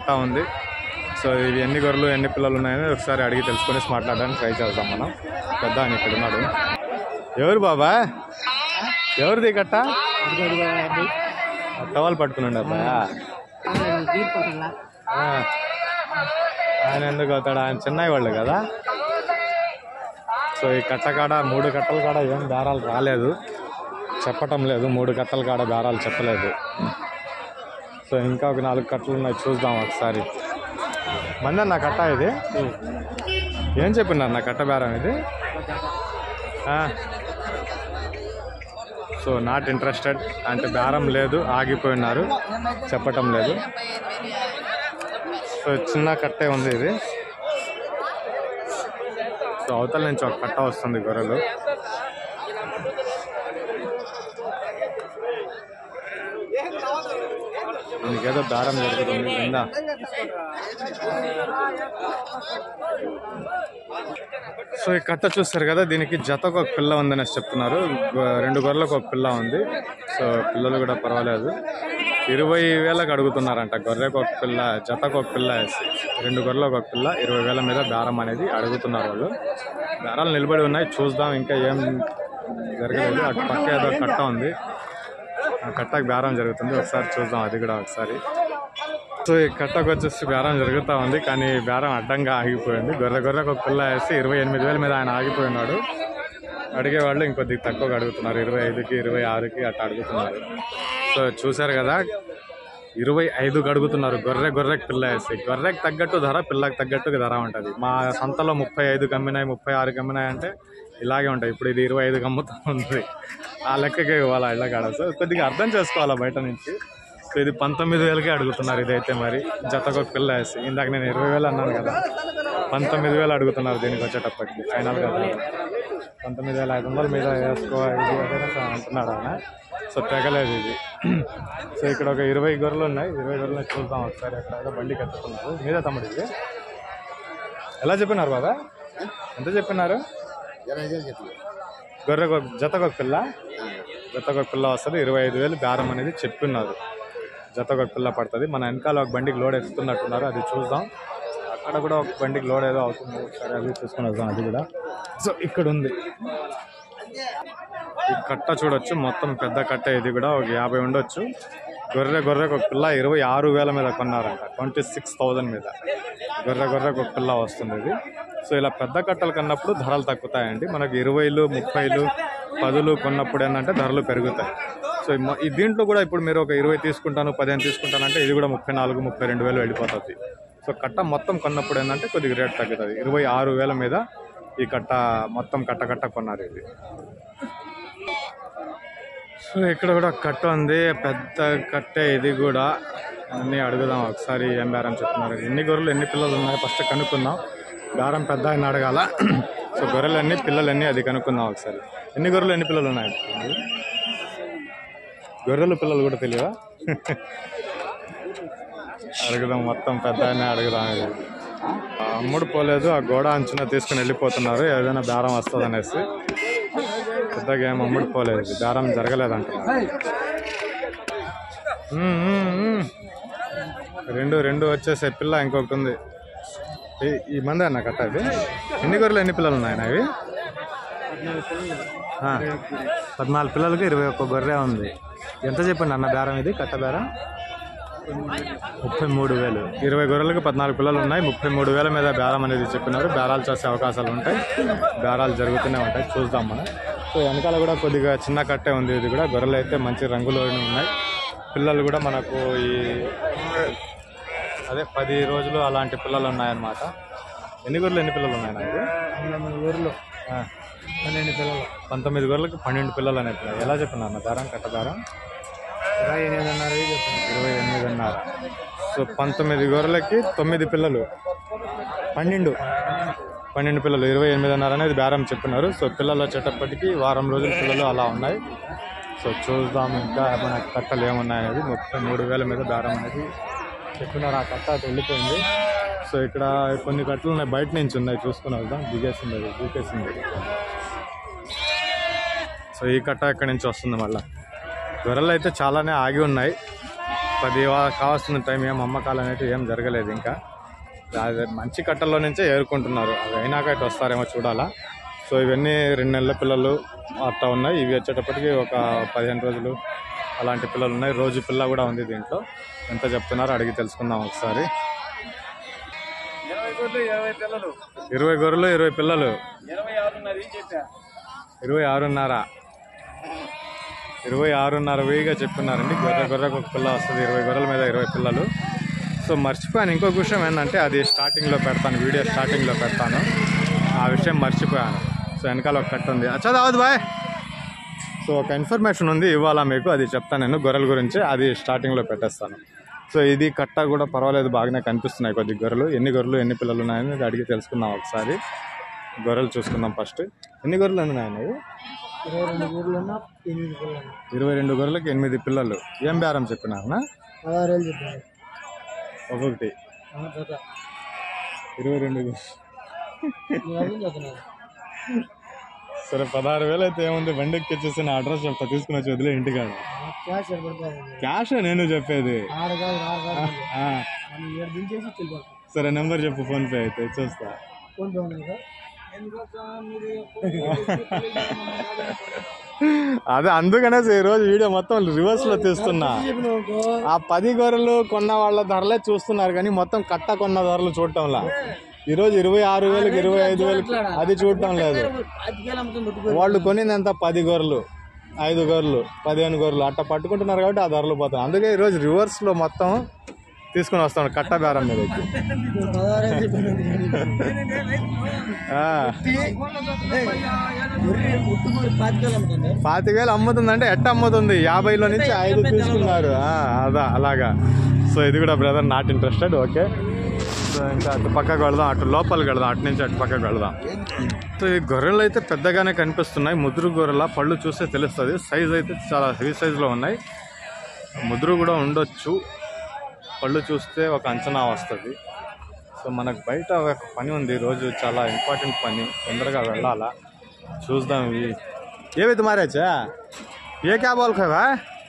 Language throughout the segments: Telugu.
కట్ట ఉంది సో ఇవి ఎన్ని గొర్రెలు ఎన్ని పిల్లలు ఉన్నాయని ఒకసారి అడిగి తెలుసుకొని మాట్లాడడానికి ట్రై చేద్దాం మనం పెద్ద ఆయన ఇక్కడ ఉన్నాడు ఎవరు బాబా ఎవరిది ఈ కట్ట టవల్ పట్టుకుని అబ్బాయా ఆ. ఆయన ఎందుకు అవుతాడు ఆయన చిన్నయ్య వాళ్ళు కదా సో ఈ కట్ట కాడ మూడు కట్టల కాడ ఏం దారాలు రాలేదు చెప్పటం లేదు మూడు కట్టల కాడ దారాలు చెప్పలేదు సో ఇంకా ఒక నాలుగు కట్టలు ఉన్నాయి చూద్దాం ఒకసారి మంది నా కట్ట ఇది ఏం చెప్పినారు నా కట్ట బేరం ఇది ఆ. సో నాట్ ఇంట్రెస్టెడ్ అంటే బేరం లేదు ఆగిపోయినారు చెప్పటం లేదు సో చిన్న కట్టే ఉంది ఇది సో అవతల నుంచి ఒక కట్ట వస్తుంది గొర్రెలు దీనికేదో దారం జరుగుతుంది కింద సో ఈ కట్ట చూస్తారు కదా దీనికి జతకు ఒక పిల్ల ఉందనేసి చెప్తున్నారు గొ- రెండు గొర్రెలకు ఒక పిల్ల ఉంది సో పిల్లలు కూడా పర్వాలేదు ఇరవై వేలకు అడుగుతున్నారంట గొర్రెకు ఒక పిల్ల జతకు ఒక పిల్ల వేసి రెండు గొర్రెలకు ఒక పిల్ల ఇరవై వేల మీద దారం అనేది అడుగుతున్నారు వాళ్ళు దారాలు నిలబడి ఉన్నాయి చూద్దాం ఇంకా ఏం జరగలేదు అటు పక్క ఏదో కట్ట ఉంది ఆ కట్టకు బేరం జరుగుతుంది ఒకసారి చూద్దాం అది కూడా ఒకసారి సో ఈ కట్టకు వచ్చేసి బేరం జరుగుతూ ఉంది కానీ బేరం అడ్డంగా ఆగిపోయింది గొర్రె గొర్రెకు ఒక పిల్ల వేసి ఇరవై ఎనిమిది వేల మీద ఆయన ఆగిపోయినాడు అడిగే వాళ్ళు ఇంకొద్ది తక్కువగా అడుగుతున్నారు ఇరవై ఐదుకి ఇరవై ఆరుకి అట్లా అడుగుతున్నారు సో చూశారు కదా ఇరవై ఐదుకి అడుగుతున్నారు గొర్రె గొర్రెకి పిల్ల వేసి గొర్రెకి తగ్గట్టు ధర పిల్లకి తగ్గట్టు ధర ఉంటుంది మా సంతలో ముప్పై ఐదు కమ్మినాయి ముప్పై ఆరు కమ్మినాయి అంటే ఇలాగే ఉంటాయి ఇప్పుడు ఇది ఇరవై ఐదు కమ్ముతా ఉంది ఆ లెక్కకే ఇవ్వాలి ఇళ్ళ కాడ సో కొద్దిగా అర్థం చేసుకోవాలా బయట నుంచి సో ఇది పంతొమ్మిది వేలకే అడుగుతున్నారు ఇదైతే మరి జతకు ఒక పిల్ల వేసి ఇందాక నేను ఇరవై వేలు అన్నాను కదా పంతొమ్మిది వేలు అడుగుతున్నారు దీనికి వచ్చేటప్పటికి ఫైనల్ కదా పంతొమ్మిది వేల ఐదు వందల మీద వేసుకో ఇది అదే అంటున్నాడు ఆయన సో తెగలేదు ఇది సో ఇక్కడ ఒక ఇరవై గొర్రెలు ఉన్నాయి ఇరవై గొర్రెలు చూద్దాం ఒకసారి అక్కడ ఏదో బండికి ఎత్తుకున్నారు మీదే తమ్ముడు ఇది ఎలా చెప్పినారు బాబా ఎంత చెప్పినారు గొర్రెకు ఒక జతకు ఒక పిల్ల జతకు ఒక పిల్ల వస్తుంది ఇరవై ఐదు వేలు బేరం అనేది చెప్పున్నారు జతకు ఒక పిల్ల పడుతుంది మన వెనకాల ఒక బండికి లోడ్ ఎత్తుతున్నట్టున్నారు అది చూద్దాం అక్కడ కూడా ఒక బండికి లోడ్ ఏదో అవుతుంది ఒకసారి అది చూసుకొని వద్దాం అది కూడా సో ఇక్కడ ఉంది ఈ కట్ట చూడొచ్చు మొత్తం పెద్ద కట్ట ఇది కూడా ఒక యాభై ఉండొచ్చు గొర్రె గొర్రెకు ఒక పిల్ల ఇరవై ఆరు వేల మీద కొన్నారంట ట్వంటీ సిక్స్ థౌజండ్ మీద గొర్రె గొర్రెకు ఒక పిల్ల వస్తుంది ఇది సో ఇలా పెద్ద కట్టలు కన్నప్పుడు ధరలు తగ్గుతాయండి మనకి ఇరవైలు ముప్పైలు పదులు కొన్నప్పుడు ఏంటంటే ధరలు పెరుగుతాయి సో ఈ మొ- ఈ దీంట్లో కూడా ఇప్పుడు మీరు ఒక ఇరవై తీసుకుంటాను పదిహేను తీసుకుంటానంటే ఇది కూడా ముప్పై నాలుగు ముప్పై రెండు వేలు వెళ్ళిపోతుంది సో కట్ట మొత్తం కొన్నప్పుడు ఏంటంటే కొద్దిగా రేట్ తగ్గుతుంది ఇరవై ఆరు వేల మీద ఈ కట్ట మొత్తం కట్ట కట్ట కొన్నారు ఇది సో ఇక్కడ కూడా కట్ట ఉంది పెద్ద కట్టే ఇది కూడా అన్నీ అడుగుదాం ఒకసారి ఏం బేరం చెప్తున్నారు ఎన్ని గొర్రెలు ఎన్ని పిల్లలు ఉన్నాయి ఫస్ట్ కనుక్కుందాం బేరం పెద్ద ఆయన అడగాల సో గొర్రెలు ఎన్ని పిల్లలు ఎన్ని అది కనుక్కుందాం ఒకసారి ఎన్ని గొర్రెలు ఎన్ని పిల్లలు ఉన్నాయి గొర్రెలు పిల్లలు కూడా తెలియదా అడుగుదాం మొత్తం పెద్ద ఆయన అడుగుదాం ఇది ఆ అమ్ముడు పోలేదు ఆ గోడ అంచున తీసుకుని వెళ్ళిపోతున్నారు ఏదైనా బేరం వస్తుంది అనేసి పెద్దగా ఏం అమ్ముడు పోలేదు ఇది బేరం జరగలేదు అంటున్నారు ఉమ్, ఉమ్, ఉమ్. రెండు రెండు వచ్చేసే పిల్ల ఇంకొకటి ఉంది ఈ- ఈ మంది అన్న కట్ట ఇది ఎన్ని గొర్రెలు ఎన్ని పిల్లలు ఉన్నాయి అవి ఆ, పద్నాలుగు పిల్లలకి ఇరవై ఒక్క గొర్రె ఉంది ఎంత చెప్పండి అన్న బేరం ఇది కట్ట బేరం ముప్పై మూడు వేలు ఇరవై గొర్రెలకు పద్నాలుగు పిల్లలు ఉన్నాయి ముప్పై మూడు వేల మీద బేరం అనేది చెప్పినారు బేరాలు చేసే అవకాశాలు ఉంటాయి బేరాలు జరుగుతూనే ఉంటాయి చూద్దాం మనం సో వెనకాల కూడా కొద్దిగా చిన్న కట్టే ఉంది ఇది కూడా గొర్రెలు అయితే మంచి రంగులో ఉన్నాయి పిల్లలు కూడా మనకు ఈ అదే పది రోజులు అలాంటి పిల్లలు ఉన్నాయన్నమాట ఎన్ని గొర్రెలు ఎన్ని పిల్లలు ఉన్నాయి నాకు పంతొమ్మిది ఊర్లు పన్నెండు పిల్లలు పంతొమ్మిది గొర్రెలకు పన్నెండు పిల్లలు అనే పిల్లలు ఎలా చెప్పినా అన్న దారం కట్ట దారం ఇరవై ఎనిమిదిన్నర చెప్పండి ఇరవై ఎనిమిదిన్నర సో పంతొమ్మిది గొర్రెలకి తొమ్మిది పిల్లలు పన్నెండు పన్నెండు పిల్లలు ఇరవై ఎనిమిదిన్నర అనేది బేరం చెప్పినారు సో పిల్లలు వచ్చేటప్పటికి వారం రోజుల పిల్లలు అలా ఉన్నాయి సో చూద్దాం ఇంకా మన కట్టలు ఏమున్నాయి అనేది ముప్పై మూడు వేల మీద బేరం అనేది చెప్పినారు ఆ కట్ట అటు వెళ్ళిపోయింది సో ఇక్కడ కొన్ని కట్టలు ఉన్నాయి బయట నుంచి ఉన్నాయి చూసుకుని వెళ్దాం దిగేసింది అది దూకేసింది సో ఈ కట్ట ఎక్కడి నుంచి వస్తుంది మళ్ళీ గొర్రెలు అయితే చాలానే ఆగి ఉన్నాయి పది వా- కావాల్సిన టైం ఏం అమ్మకాలు అనేవి ఏం జరగలేదు ఇంకా అది మంచి కట్టల్లో నుంచే ఏరుకుంటున్నారు అవి అయినాక ఇటు వస్తారేమో చూడాలా సో ఇవన్నీ రెండు నెలల పిల్లలు అట్లా ఉన్నాయి ఇవి వచ్చేటప్పటికి ఒక పదిహేను రోజులు అలాంటి పిల్లలు ఉన్నాయి రోజు పిల్ల కూడా ఉంది దీంట్లో ఎంత చెప్తున్నారో అడిగి తెలుసుకుందాం ఒకసారి ఇరవై కోట్లు ఇరవై పిల్లలు ఇరవై గొర్రెలు ఇరవై పిల్లలు ఇరవై ఆరున్నర ఏం చెప్పా ఇరవై ఆరున్నర ఇరవై ఆరున్నర వెయ్యిగా చెప్తున్నారండి గొర్రె గొర్రెకు ఒక పిల్ల వస్తుంది ఇరవై గొర్రెల మీద ఇరవై పిల్లలు సో మర్చిపోయాను ఇంకొక విషయం ఏంటంటే అది స్టార్టింగ్లో పెడతాను వీడియో స్టార్టింగ్లో పెడతాను ఆ విషయం మర్చిపోయాను సో వెనకాల ఒక కట్ట ఉంది అచ్చా దావద్ బాయ్ సో ఒక ఇన్ఫర్మేషన్ ఉంది ఇవ్వాలా మీకు అది చెప్తాను నేను గొర్రెల గురించి అది స్టార్టింగ్లో పెట్టేస్తాను సో ఇది కట్ట కూడా పర్వాలేదు బాగానే కనిపిస్తున్నాయి కొద్ది గొర్రెలు ఎన్ని గొర్రెలు ఎన్ని పిల్లలు ఉన్నాయని ఇది అడిగి తెలుసుకుందాం ఒకసారి గొర్రెలు చూసుకుందాం ఫస్ట్ ఎన్ని గొర్రెలు ఉన్నాయన్న ఇవి? ఇరవై రెండు ఊర్లు ఉన్నా ఎనిమిది పిల్లలు ఇరవై రెండు గొర్రెలకు ఎనిమిది పిల్లలు ఏం బేరం చెప్పినారనా పదహారు వేలు చెప్పారు ఒక్కొక్కటి జత ఇరవై రెండు గొర్రెలు. నేను అర్థం చెప్తున్నాను సరే పదహారు వేలు అయితే ఏముంది బండి ఎక్కిచ్చేసి నా అడ్రస్ చెప్తా తీసుకుని వచ్చి వదిలే ఇంటికాడ క్యాష్ పడిపోతుంది క్యాష్ నేను చెప్పేది ఆరు కాదు ఆరు కాదు ఆ, మనం ఏడు దించేసి వెళ్ళిపోతాం సరే నెంబర్ చెప్పు ఫోన్ పే అయితే చూస్తా ఫోన్ పే ఉంది కదా అదే అందుకనేసి ఈ రోజు వీడియో మొత్తం రివర్స్ లో తీస్తున్నా చెప్పినావు ఆ పది గొర్రెలు కొన్న వాళ్ళ ధరలే చూస్తున్నారు కానీ మొత్తం కట్ట కొన్న ధరలు చూడటంలా ఈ రోజు ఇరవై ఆరు వేలకు ఇరవై ఐదు వేలకు అది చూడటం లేదు పాతికేళ్ళు అమ్ముతుంది ముట్టుకో వాళ్ళు కొనింది ఎంత పది గొర్రెలు ఐదు గొర్రెలు పదిహేను గొర్రెలు అట్లా పట్టుకుంటున్నారు కాబట్టి ఆ ధరలు పోతాయి అందుకే ఈరోజు రివర్స్ లో మొత్తం తీసుకుని వస్తాను కట్ట బేరం మీద ఎక్కి. పదహారు వేలు చెప్పినాను ఆ, ముట్టుకో పాతికేళ్ళు అమ్ముతుంది పాతిక వేలు అమ్ముతుందంటే ఎట్ట అమ్ముతుంది యాభైలో నుంచి ఐదు తీసుకున్నారు ఆ, అదా అలాగా సో ఇది కూడా brother not interested okay so ఇంకా అటు పక్కకు వెళదాం అటు లోపలికి వెళదాం అటు నుంచి అటు పక్కకు వెళదాం సో ఈ గొర్రెలు అయితే పెద్దగానే కనిపిస్తున్నాయి ముదురు గొర్రెల పళ్ళు చూస్తే తెలుస్తుంది సైజ్ అయితే చాలా హెవీ సైజులో ఉన్నాయి ముదురు కూడా ఉండొచ్చు పళ్ళు చూస్తే ఒక అంచనా వస్తుంది సో మనకు బయట ఒక పని ఉంది ఈరోజు చాలా ఇంపార్టెంట్ పని తొందరగా వెళ్ళాలా చూద్దాం ఇవి ఏవి తుమారేచా ఏ క్యాబ్ వాళ్ళకా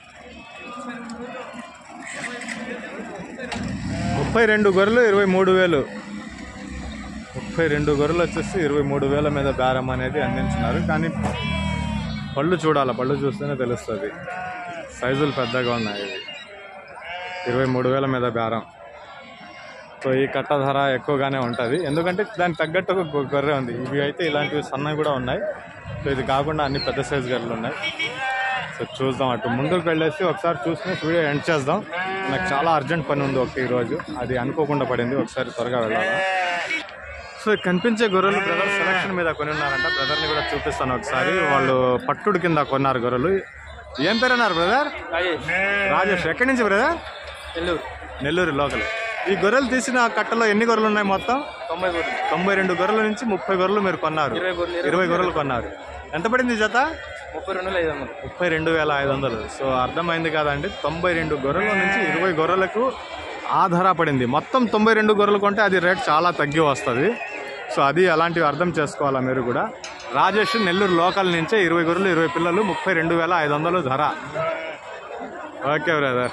ముప్పై రెండు గొర్రెలు ఇరవై మూడు వేలు ముప్పై రెండు గొర్రెలు వచ్చేసి ఇరవై మూడు వేల మీద బేరం అనేది అందించినారు కానీ పళ్ళు చూడాలి పళ్ళు చూస్తేనే తెలుస్తుంది సైజులు పెద్దగా ఉన్నాయి ఇవి ఇరవై మూడు వేల మీద బేరం సో ఈ కట్ట ధర ఎక్కువగానే ఉంటుంది ఎందుకంటే దానికి తగ్గట్టు ఒక గొ- గొర్రె ఉంది ఇవి అయితే ఇలాంటివి సన్నవి కూడా ఉన్నాయి సో ఇది కాకుండా అన్ని పెద్ద సైజు గొర్రెలు ఉన్నాయి సో చూద్దాం అటు ముందుకు వెళ్ళేసి ఒకసారి చూసుకుని వీడియో ఎండ్ చేద్దాం నాకు చాలా అర్జెంట్ పని ఉంది ఒకటి ఈరోజు అది అనుకోకుండా పడింది ఒకసారి త్వరగా వెళ్ళాలి సో ఈ కనిపించే గొర్రెలు బ్రదర్ సెలక్షన్ మీద కొని ఉన్నారంట బ్రదర్ని కూడా చూపిస్తాను ఒకసారి వాళ్ళు పట్టుడు కింద కొన్నారు గొర్రెలు ఏం పేరు అన్నారు బ్రదర్ రాజేష్ ఎక్కడి నుంచి బ్రదర్ నెల్లూరు నెల్లూరు లోకల్ ఈ గొర్రెలు తీసిన కట్టలో ఎన్ని గొర్రెలు ఉన్నాయి మొత్తం తొంభై కోట్లు తొంభై రెండు గొర్రెల నుంచి ముప్పై గొర్రెలు మీరు కొన్నారు ఇరవై కోట్లు ఇరవై గొర్రెలు కొన్నారు ఎంత పడింది ఈ జత ముప్పై రెండు వేల ఐదు వందలు ముప్పై రెండు వేల ఐదు వందలు సో అర్థమైంది కదండి తొంభై రెండు గొర్రెల నుంచి ఇరవై గొర్రెలకు ఆధార పడింది మొత్తం తొంభై రెండు గొర్రెలు కొంటే అది రేట్ చాలా తగ్గి వస్తుంది సో అది అలాంటివి అర్థం చేసుకోవాలా మీరు కూడా రాజేష్ నెల్లూరు లోకల్ నుంచే ఇరవై గొర్రెలు ఇరవై పిల్లలు ముప్పై రెండు వేల ఐదు వందలు ధర ఓకే బ్రదర్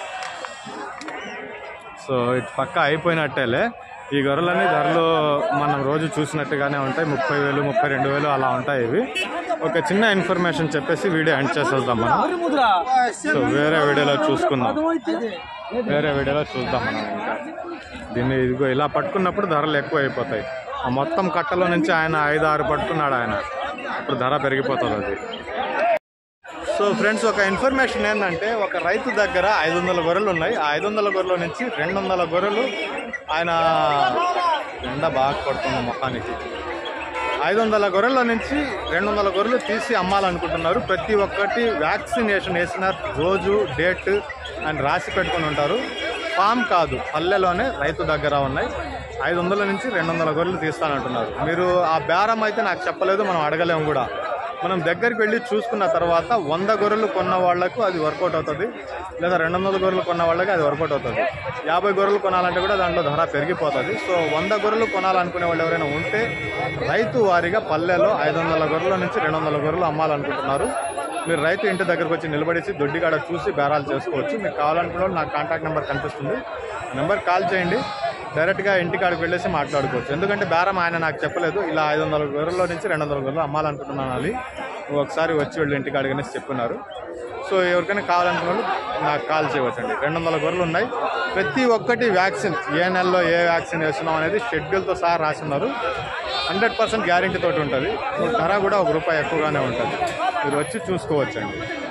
సో ఇటు పక్క అయిపోయినట్టేలే ఈ గొర్రెలన్నీ ధరలు మనం రోజు చూసినట్టుగానే ఉంటాయి ముప్పై వేలు ముప్పై రెండు వేలు అలా ఉంటాయి ఇవి ఒక చిన్న ఇన్ఫర్మేషన్ చెప్పేసి వీడియో ఎండ్ చేసేద్దాం మనం సో వేరే వీడియోలో చూసుకుందాం వేరే వీడియోలో చూద్దాం మనం ఇంకా దీన్ని ఇదిగో ఇలా పట్టుకున్నప్పుడు ధరలు ఎక్కువ అయిపోతాయి ఆ మొత్తం కట్టలో నుంచి ఆయన ఐదు ఆరు పట్టుకున్నాడు ఆయన అప్పుడు ధర పెరిగిపోతుంది అది సో ఫ్రెండ్స్ ఒక ఇన్ఫర్మేషన్ ఏంటంటే ఒక రైతు దగ్గర ఐదు వందల గొర్రెలు ఉన్నాయి ఆ ఐదు వందల గొర్రెల నుంచి రెండు వందల గొర్రెలు ఆయన ఎండ బాగా కొడుతుంది ముఖానికి ఐదు వందల గొర్రెల నుంచి రెండు వందల గొర్రెలు తీసి అమ్మాలనుకుంటున్నారు ప్రతి ఒక్కటి వ్యాక్సినేషన్ వేసిన రోజు డేట్ అని రాసి పెట్టుకొని ఉంటారు ఫామ్ కాదు పల్లెలోనే రైతు దగ్గర ఉన్నాయి ఐదు వందల నుంచి రెండు వందల గొర్రెలు తీస్తానంటున్నారు మీరు ఆ బేరం అయితే నాకు చెప్పలేదు మనం అడగలేము కూడా మనం దగ్గరికి వెళ్ళి చూసుకున్న తర్వాత వంద గొర్రెలు కొన్న వాళ్లకు అది వర్కౌట్ అవుతుంది లేదా రెండు వందల గొర్రెలు కొన్న వాళ్ళకి అది వర్కౌట్ అవుతుంది యాభై గొర్రెలు కొనాలంటే కూడా దాంట్లో ధర పెరిగిపోతుంది సో వంద గొర్రెలు కొనాలనుకునే వాళ్ళు ఎవరైనా ఉంటే రైతు వారీగా పల్లెలో ఐదు వందల గొర్రెల నుంచి రెండు వందల గొర్రెలు అమ్మాలనుకుంటున్నారు మీరు రైతు ఇంటి దగ్గరకు వచ్చి నిలబడేసి దొడ్డిగాడ చూసి బేరాలు చేసుకోవచ్చు మీకు కావాలనుకున్న వాళ్ళు నాకు కాంటాక్ట్ నెంబర్ కనిపిస్తుంది ఆ నెంబర్ కాల్ చేయండి డైరెక్ట్గా ఇంటికాడికి వెళ్ళేసి మాట్లాడుకోవచ్చు ఎందుకంటే బేరం ఆయన నాకు చెప్పలేదు ఇలా ఐదు వందల గొర్రెల్లో నుంచి రెండు వందల గొర్రెలు అమ్మాలనుకుంటున్నాను అది ఒకసారి వచ్చి వాళ్ళు ఇంటికాడికి అనేసి చెప్పున్నారు సో ఎవరికైనా కావాలనుకున్న వాళ్ళు నాకు కాల్ చేయవచ్చండి రెండు వందల గొర్రెలు ఉన్నాయి ప్రతి ఒక్కటి వ్యాక్సిన్ ఏ నెలలో ఏ వ్యాక్సిన్ వేస్తున్నాం అనేది షెడ్యూల్తో సహా రాస్తున్నారు హండ్రెడ్ పర్సెంట్ గ్యారంటీ తోటి ఉంటుంది ధర కూడా ఒక రూపాయి ఎక్కువగానే ఉంటుంది మీరు వచ్చి చూసుకోవచ్చండి